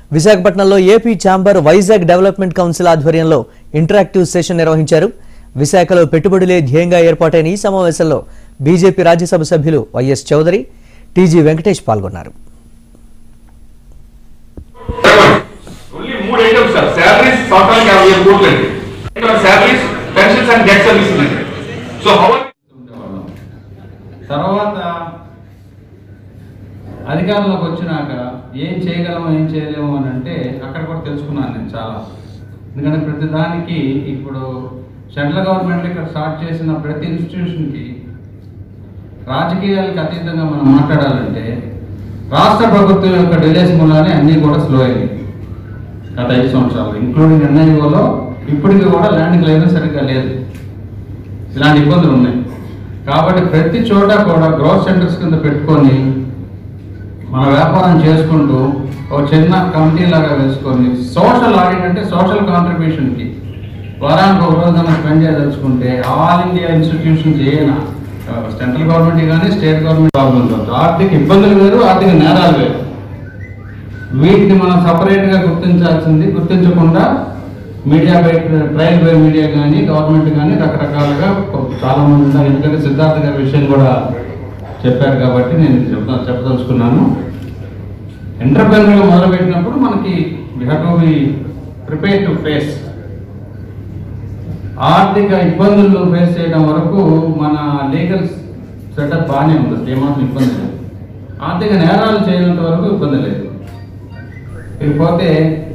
విశాఖపట్నంలో AP chamber Vizag development council ఆధ్వర్యంలో interactive session నిర్వహించారు విశాఖలో పెట్టుబడులే ధ్యేయంగా ఏర్పాటైన ఈ సమావేశంలో బీజేపీ రాజ్యసభ సభ్యులు వైఎస్ చౌదరి టీజీ వెంకటేష్ పాల్గొన్నారు ఓన్లీ మూడు ఐటమ్స్ సార్ శాలరీస్ సంవత్సరానికి యాభై వేల కోట్లు అండి salaries pensions and debt services అండి సో హౌ ఉండేవాళ్ళం. తర్వాత అధికారంలోకి వచ్చినాక ఏం చేయగలము ఏం చేయలేము అని అంటే అక్కడ కూడా తెలుసుకున్నాను నేను చాలా ఎందుకంటే ప్రతి దానికి ఇప్పుడు సెంట్రల్ గవర్నమెంట్ ఇక్కడ స్టార్ట్ చేసిన ప్రతి ఇన్స్టిట్యూషన్కి రాజకీయాలకు అతీతంగా మనం మాట్లాడాలంటే రాష్ట్ర ప్రభుత్వం యొక్క డిలేస్ మూలానే అన్నీ కూడా స్లో అయ్యాయి గత ఐదు సంవత్సరాలు ఇంక్లూడింగ్ ఎన్ఐఓలో ఇప్పటికీ కూడా ల్యాండ్ క్లియరెన్స్ సరిగ్గా లేదు ఇలాంటి ఇబ్బందులు ఉన్నాయి కాబట్టి ప్రతి చోట కూడా గ్రోత్ సెంటర్స్ కింద పెట్టుకొని మన వ్యాపారం చేసుకుంటూ ఒక చిన్న కమిటీ లాగా వేసుకొని సోషల్ ఆడిట్ అంటే సోషల్ కాంట్రిబ్యూషన్కి వారానికి ఒక రోజు మనం స్పెండ్ చేయదలుచుకుంటే ఆల్ ఇండియా ఇన్స్టిట్యూషన్స్ ఏనా సెంట్రల్ గవర్నమెంట్ కానీ స్టేట్ గవర్నమెంట్ ప్రాబ్లమ్స్ ఉండదు ఆర్థిక ఇబ్బందులు వేరు ఆర్థిక నేరాలు వేరు వీటిని మనం సపరేట్గా గుర్తించాల్సింది గుర్తించకుండా మీడియా బయట ట్రయల్ బై మీడియా కానీ గవర్నమెంట్ కానీ రకరకాలుగా చాలా మంది ఉన్నారు ఎందుకంటే సిద్ధార్థ గారి విషయం కూడా చెప్పారు కాబట్టి నేను ఇది చెప్తా చెప్పదలుచుకున్నాను ఎంటర్ప్రెనర్గా మొదలుపెట్టినప్పుడు మనకి we have to be prepare to face ఆర్థిక ఇబ్బందులు ఫేస్ చేయడం వరకు మన లీగల్ సెటప్ బాగానే ఉంది అసలు ఏమాత్రం ఇబ్బంది లేదు ఆర్థిక నేరాలు చేయనంత వరకు ఇబ్బంది లేదు ఇకపోతే